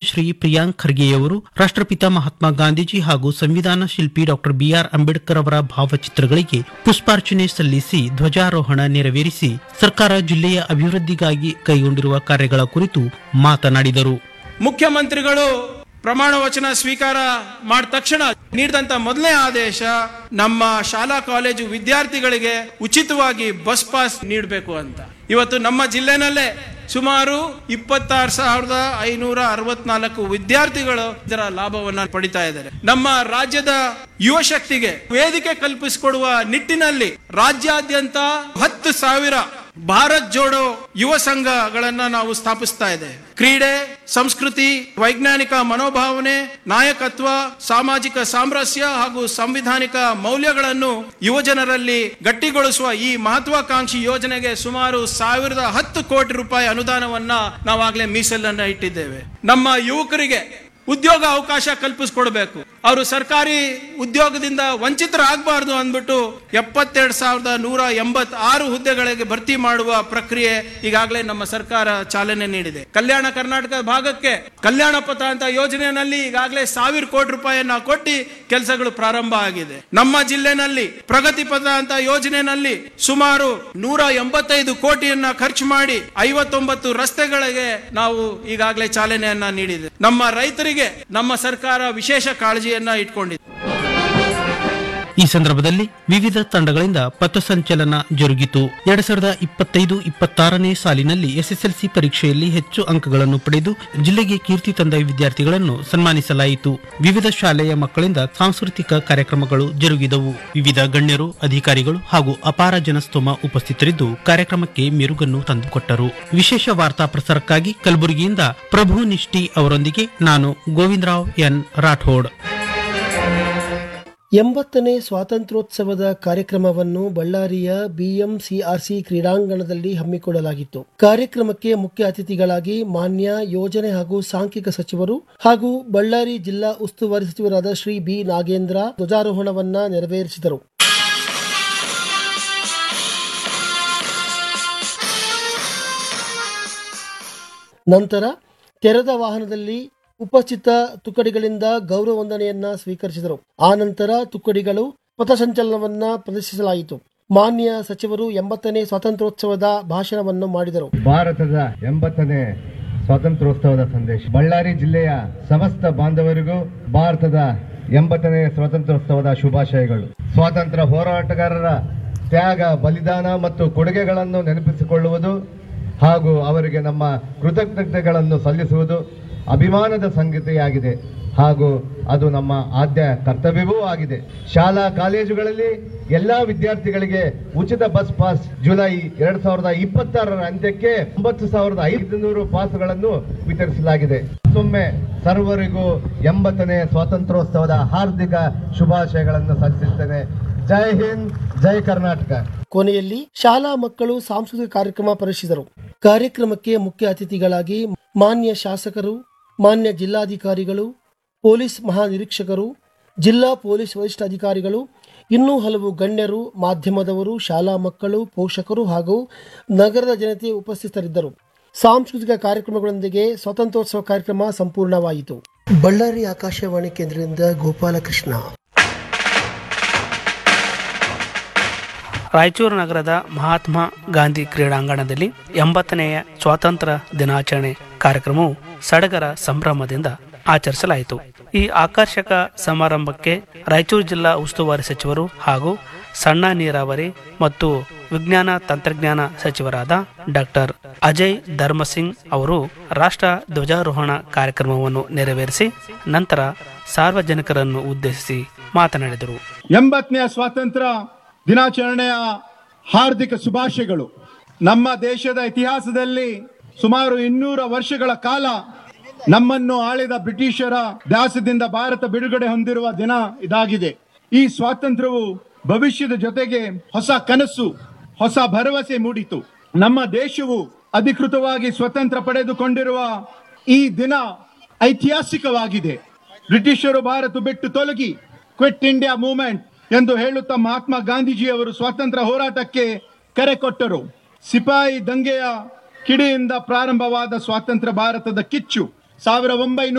ಶ್ರೀ ಪ್ರಿಯಾಂಕ್ ಖರ್ಗೆಯವರು ರಾಷ್ಟ್ರಪಿತ ಮಹಾತ್ಮ ಗಾಂಧೀಜಿ ಹಾಗೂ ಸಂವಿಧಾನ ಶಿಲ್ಪಿ ಡಾಕ್ಟರ್ ಬಿಆರ್ ಅಂಬೇಡ್ಕರ್ ಅವರ ಭಾವಚಿತ್ರಗಳಿಗೆ ಪುಷ್ಪಾರ್ಚನೆ ಸಲ್ಲಿಸಿ ಧ್ವಜಾರೋಹಣ ನೆರವೇರಿಸಿ ಸರ್ಕಾರ ಜಿಲ್ಲೆಯ ಅಭಿವೃದ್ಧಿಗಾಗಿ ಕೈಗೊಂಡಿರುವ ಕಾರ್ಯಗಳ ಕುರಿತು ಮಾತನಾಡಿದರು ಮುಖ್ಯಮಂತ್ರಿಗಳು ಪ್ರಮಾಣ ವಚನ ಸ್ವೀಕಾರ ಮಾಡಿದ ತಕ್ಷಣ ನೀಡಿದಂತ ಮೊದಲನೇ ಆದೇಶ ನಮ್ಮ ಶಾಲಾ ಕಾಲೇಜು ವಿದ್ಯಾರ್ಥಿಗಳಿಗೆ ಉಚಿತವಾಗಿ ಬಸ್ ಪಾಸ್ ನೀಡಬೇಕು ಅಂತ ಇವತ್ತು ನಮ್ಮ ಜಿಲ್ಲೆನಲ್ಲೇ ಸುಮಾರು ಇಪ್ಪತ್ತಾರು ಸಾವಿರದ ಐನೂರ ಅರವತ್ನಾಲ್ಕು ವಿದ್ಯಾರ್ಥಿಗಳು ಇದರ ಲಾಭವನ್ನ ಪಡಿತಾ ಇದ್ದಾರೆ ನಮ್ಮ ರಾಜ್ಯದ ಯುವ ಶಕ್ತಿಗೆ ವೇದಿಕೆ ಕಲ್ಪಿಸಿಕೊಡುವ ನಿಟ್ಟಿನಲ್ಲಿ ರಾಜ್ಯಾದ್ಯಂತ ಹತ್ತು ಸಾವಿರ ಭಾರತ್ ಜೋಡೋ ಯುವ ಸಂಘಗಳನ್ನ ನಾವು ಸ್ಥಾಪಿಸ್ತಾ ಇದೆ ಕ್ರೀಡೆ ಸಂಸ್ಕೃತಿ ವೈಜ್ಞಾನಿಕ ಮನೋಭಾವನೆ ನಾಯಕತ್ವ ಸಾಮಾಜಿಕ ಸಾಮರಸ್ಯ ಹಾಗೂ ಸಂವಿಧಾನಿಕ ಮೌಲ್ಯಗಳನ್ನು ಯುವಜನರಲ್ಲಿ ಗಟ್ಟಿಗೊಳಿಸುವ ಈ ಮಹತ್ವಾಕಾಂಕ್ಷಿ ಯೋಜನೆಗೆ ಸುಮಾರು ಸಾವಿರದ ಹತ್ತು ಕೋಟಿ ರೂಪಾಯಿ ಅನುದಾನವನ್ನ ನಾವಾಗಲೇ ಮೀಸಲನ್ನ ಇಟ್ಟಿದ್ದೇವೆ ನಮ್ಮ ಯುವಕರಿಗೆ ಉದ್ಯೋಗ ಅವಕಾಶ ಕಲ್ಪಿಸ್ಕೊಡ್ಬೇಕು ಅವರು ಸರ್ಕಾರಿ ಉದ್ಯೋಗದಿಂದ ವಂಚಿತರಾಗಬಾರ್ದು ಅಂದ್ಬಿಟ್ಟು ಎಪ್ಪತ್ತೆರಡು ಸಾವಿರದ ನೂರ ಎಂಬತ್ ಆರು ಹುದ್ದೆಗಳಿಗೆ ಭರ್ತಿ ಮಾಡುವ ಪ್ರಕ್ರಿಯೆ ಈಗಾಗಲೇ ನಮ್ಮ ಸರ್ಕಾರ ಚಾಲನೆ ನೀಡಿದೆ ಕಲ್ಯಾಣ ಕರ್ನಾಟಕ ಭಾಗಕ್ಕೆ ಕಲ್ಯಾಣ ಪಥ ಅಂತ ಯೋಜನೆಯಲ್ಲಿ ಈಗಾಗಲೇ ಸಾವಿರ ಕೋಟಿ ರೂಪಾಯಿಯನ್ನ ಕೊಟ್ಟು ಕೆಲಸಗಳು ಪ್ರಾರಂಭ ಆಗಿದೆ ನಮ್ಮ ಜಿಲ್ಲೆನಲ್ಲಿ ಪ್ರಗತಿ ಪಥ ಅಂತ ಯೋಜನೆಯಲ್ಲಿ ಸುಮಾರು ನೂರ ಎಂಬತ್ತೈದು ಕೋಟಿಯನ್ನ ಖರ್ಚು ಮಾಡಿ ಐವತ್ತೊಂಬತ್ತು ರಸ್ತೆಗಳಿಗೆ ನಾವು ಈಗಾಗಲೇ ಚಾಲನೆಯನ್ನ ನೀಡಿದೆ ನಮ್ಮ ರೈತರಿಗೆ ನಮ್ಮ ಸರ್ಕಾರ ವಿಶೇಷ ಕಾಳಜಿಯನ್ನ ಇಟ್ಕೊಂಡಿದೆ ಈ ಸಂದರ್ಭದಲ್ಲಿ ವಿವಿಧ ತಂಡಗಳಿಂದ ಪಥಸಂಚಲನ ಜರುಗಿತು ಎರಡ್ ಸಾವಿರದ ಇಪ್ಪತ್ತೈದು ಇಪ್ಪತ್ತಾರನೇ ಸಾಲಿನಲ್ಲಿ ಎಸ್ಎಸ್ಎಲ್ಸಿ ಪರೀಕ್ಷೆಯಲ್ಲಿ ಹೆಚ್ಚು ಅಂಕಗಳನ್ನು ಪಡೆದು ಜಿಲ್ಲೆಗೆ ಕೀರ್ತಿ ತಂದ ವಿದ್ಯಾರ್ಥಿಗಳನ್ನು ಸನ್ಮಾನಿಸಲಾಯಿತು ವಿವಿಧ ಶಾಲೆಯ ಮಕ್ಕಳಿಂದ ಸಾಂಸ್ಕೃತಿಕ ಕಾರ್ಯಕ್ರಮಗಳು ಜರುಗಿದವು ವಿವಿಧ ಗಣ್ಯರು ಅಧಿಕಾರಿಗಳು ಹಾಗೂ ಅಪಾರ ಜನಸ್ತೋಮ ಉಪಸ್ಥಿತರಿದ್ದು ಕಾರ್ಯಕ್ರಮಕ್ಕೆ ಮೆರುಗನ್ನು ತಂದುಕೊಟ್ಟರು ವಿಶೇಷ ವಾರ್ತಾ ಪ್ರಸಾರಕ್ಕಾಗಿ ಕಲಬುರಗಿಯಿಂದ ಪ್ರಭು ನಿಷ್ಠಿ ಅವರೊಂದಿಗೆ ನಾನು ಗೋವಿಂದರಾವ್ ಎನ್ ರಾಠೋಡ್ ಎಂಬತ್ತನೇ ಸ್ವಾತಂತ್ರ್ಯೋತ್ಸವದ ಕಾರ್ಯಕ್ರಮವನ್ನು ಬಳ್ಳಾರಿಯ ಬಿಎಂಸಿಆರ್ಸಿ ಕ್ರೀಡಾಂಗಣದಲ್ಲಿ ಹಮ್ಮಿಕೊಳ್ಳಲಾಗಿತ್ತು ಕಾರ್ಯಕ್ರಮಕ್ಕೆ ಮುಖ್ಯ ಅತಿಥಿಗಳಾಗಿ ಮಾನ್ಯ ಯೋಜನೆ ಹಾಗೂ ಸಾಂಖ್ಯಿಕ ಸಚಿವರು ಹಾಗೂ ಬಳ್ಳಾರಿ ಜಿಲ್ಲಾ ಉಸ್ತುವಾರಿ ಸಚಿವರಾದ ಶ್ರೀ ಬಿ ನಾಗೇಂದ್ರ ಧ್ವಜಾರೋಹಣವನ್ನ ನೆರವೇರಿಸಿದರು ನಂತರ ತೆರೆದ ವಾಹನದಲ್ಲಿ ಉಪಸ್ಥಿತ ತುಕಡಿಗಳಿಂದ ಗೌರವ ವಂದನೆಯನ್ನ ಸ್ವೀಕರಿಸಿದರು ಆ ನಂತರ ತುಕಡಿಗಳು ಪಥಸಂಚಲನವನ್ನ ಪ್ರದರ್ಶಿಸಲಾಯಿತು ಮಾನ್ಯ ಸಚಿವರು ಎಂಬತ್ತನೇ ಸ್ವಾತಂತ್ರ್ಯೋತ್ಸವದ ಭಾಷಣವನ್ನು ಮಾಡಿದರು ಭಾರತದ ಎಂಬತ್ತನೇ ಸ್ವಾತಂತ್ರ್ಯೋತ್ಸವದ ಸಂದೇಶ ಬಳ್ಳಾರಿ ಜಿಲ್ಲೆಯ ಸಮಸ್ತ ಬಾಂಧವರಿಗೂ ಭಾರತದ ಎಂಬತ್ತನೇ ಸ್ವಾತಂತ್ರ್ಯೋತ್ಸವದ ಶುಭಾಶಯಗಳು ಸ್ವಾತಂತ್ರ್ಯ ಹೋರಾಟಗಾರರ ತ್ಯಾಗ ಬಲಿದಾನ ಮತ್ತು ಕೊಡುಗೆಗಳನ್ನು ನೆನಪಿಸಿಕೊಳ್ಳುವುದು ಹಾಗೂ ಅವರಿಗೆ ನಮ್ಮ ಕೃತಜ್ಞತೆಗಳನ್ನು ಸಲ್ಲಿಸುವುದು ಅಭಿಮಾನದ ಸಂಗತಿಯಾಗಿದೆ ಹಾಗೂ ಅದು ನಮ್ಮ ಆದ್ಯ ಕರ್ತವ್ಯವೂ ಆಗಿದೆ ಶಾಲಾ ಕಾಲೇಜುಗಳಲ್ಲಿ ಎಲ್ಲಾ ವಿದ್ಯಾರ್ಥಿಗಳಿಗೆ ಉಚಿತ ಬಸ್ ಪಾಸ್ ಜುಲೈ ಎರಡ್ ಸಾವಿರದ ಇಪ್ಪತ್ತಾರರ ಅಂತ್ಯಕ್ಕೆ ಒಂಬತ್ತು ಸಾವಿರದ ಐದುನೂರು ಪಾಸ್ಗಳನ್ನು ವಿತರಿಸಲಾಗಿದೆ ಮತ್ತೊಮ್ಮೆ ಸರ್ವರಿಗೂ ಎಂಬತ್ತನೇ ಸ್ವಾತಂತ್ರ್ಯೋತ್ಸವದ ಹಾರ್ದಿಕ ಶುಭಾಶಯಗಳನ್ನು ಸಲ್ಲಿಸುತ್ತೇನೆ ಜೈ ಹಿಂದ್ ಜೈ ಕರ್ನಾಟಕ ಕೊನೆಯಲ್ಲಿ ಶಾಲಾ ಮಕ್ಕಳು ಸಾಂಸ್ಕೃತಿಕ ಕಾರ್ಯಕ್ರಮ ಪರಿಶೀಲಿಸಿದರು ಕಾರ್ಯಕ್ರಮಕ್ಕೆ ಮುಖ್ಯ ಅತಿಥಿಗಳಾಗಿ ಮಾನ್ಯ ಶಾಸಕರು ಮಾನ್ಯ ಜಿಲ್ಲಾಧಿಕಾರಿಗಳು ಪೊಲೀಸ್ ಮಹಾನಿರೀಕ್ಷಕರು ಜಿಲ್ಲಾ ಪೊಲೀಸ್ ವರಿಷ್ಠಾಧಿಕಾರಿಗಳು ಇನ್ನೂ ಹಲವು ಗಣ್ಯರು ಮಾಧ್ಯಮದವರು ಶಾಲಾ ಮಕ್ಕಳು ಪೋಷಕರು ಹಾಗೂ ನಗರದ ಜನತೆ ಉಪಸ್ಥಿತರಿದ್ದರು ಸಾಂಸ್ಕೃತಿಕ ಕಾರ್ಯಕ್ರಮಗಳೊಂದಿಗೆ ಸ್ವಾತಂತ್ರ್ಯೋತ್ಸವ ಕಾರ್ಯಕ್ರಮ ಸಂಪೂರ್ಣವಾಯಿತು ಬಳ್ಳಾರಿ ಆಕಾಶವಾಣಿ ಕೇಂದ್ರದಿಂದ ಗೋಪಾಲಕೃಷ್ಣ ರಾಯಚೂರು ನಗರದ ಮಹಾತ್ಮ ಗಾಂಧಿ ಕ್ರೀಡಾಂಗಣದಲ್ಲಿ ಎಂಬತ್ತನೆಯ ಸ್ವಾತಂತ್ರ್ಯ ದಿನಾಚರಣೆ ಕಾರ್ಯಕ್ರಮವು ಸಡಗರ ಸಂಭ್ರಮದಿಂದ ಆಚರಿಸಲಾಯಿತು ಈ ಆಕರ್ಷಕ ಸಮಾರಂಭಕ್ಕೆ ರಾಯಚೂರು ಜಿಲ್ಲಾ ಉಸ್ತುವಾರಿ ಸಚಿವರು ಹಾಗೂ ಸಣ್ಣ ನೀರಾವರಿ ಮತ್ತು ವಿಜ್ಞಾನ ತಂತ್ರಜ್ಞಾನ ಸಚಿವರಾದ ಡಾಕ್ಟರ್ ಅಜಯ್ ಧರ್ಮಸಿಂಗ್ ಅವರು ರಾಷ್ಟ್ರ ಧ್ವಜಾರೋಹಣ ಕಾರ್ಯಕ್ರಮವನ್ನು ನೆರವೇರಿಸಿ ನಂತರ ಸಾರ್ವಜನಿಕರನ್ನು ಉದ್ದೇಶಿಸಿ ಮಾತನಾಡಿದರು ಎಂಬತ್ತನೆಯ ಸ್ವಾತಂತ್ರ್ಯ ದಿನಾಚರಣೆಯ ಹಾರ್ದಿಕ ಶುಭಾಶಯಗಳು ನಮ್ಮ ದೇಶದ ಇತಿಹಾಸದಲ್ಲಿ ಸುಮಾರು ಇನ್ನೂರ ವರ್ಷಗಳ ಕಾಲ ನಮ್ಮನ್ನು ಆಳಿದ ಬ್ರಿಟಿಷರ ದಾಸದಿಂದ ಭಾರತ ಬಿಡುಗಡೆ ಹೊಂದಿರುವ ದಿನ ಇದಾಗಿದೆ ಈ ಸ್ವಾತಂತ್ರ್ಯವು ಭವಿಷ್ಯದ ಜೊತೆಗೆ ಹೊಸ ಕನಸು ಹೊಸ ಭರವಸೆ ಮೂಡಿತು ನಮ್ಮ ದೇಶವು ಅಧಿಕೃತವಾಗಿ ಸ್ವತಂತ್ರ ಪಡೆದುಕೊಂಡಿರುವ ಈ ದಿನ ಐತಿಹಾಸಿಕವಾಗಿದೆ ಬ್ರಿಟಿಷರು ಭಾರತ ಬಿಟ್ಟು ತೊಲಗಿ ಕ್ವಿಟ್ ಇಂಡಿಯಾ ಮೂವ್ಮೆಂಟ್ ಎಂದು ಹೇಳುತ್ತಾ ಮಹಾತ್ಮ ಗಾಂಧೀಜಿಯವರು ಸ್ವಾತಂತ್ರ್ಯ ಹೋರಾಟಕ್ಕೆ ಕರೆ ಕೊಟ್ಟರು ಸಿಪಾಯಿ ದಂಗೆಯ ಕಿಡಿಯಿಂದ ಪ್ರಾರಂಭವಾದ ಸ್ವಾತಂತ್ರ್ಯ ಭಾರತದ ಕಿಚ್ಚು ಸಾವಿರ ಒಂಬೈನೂರ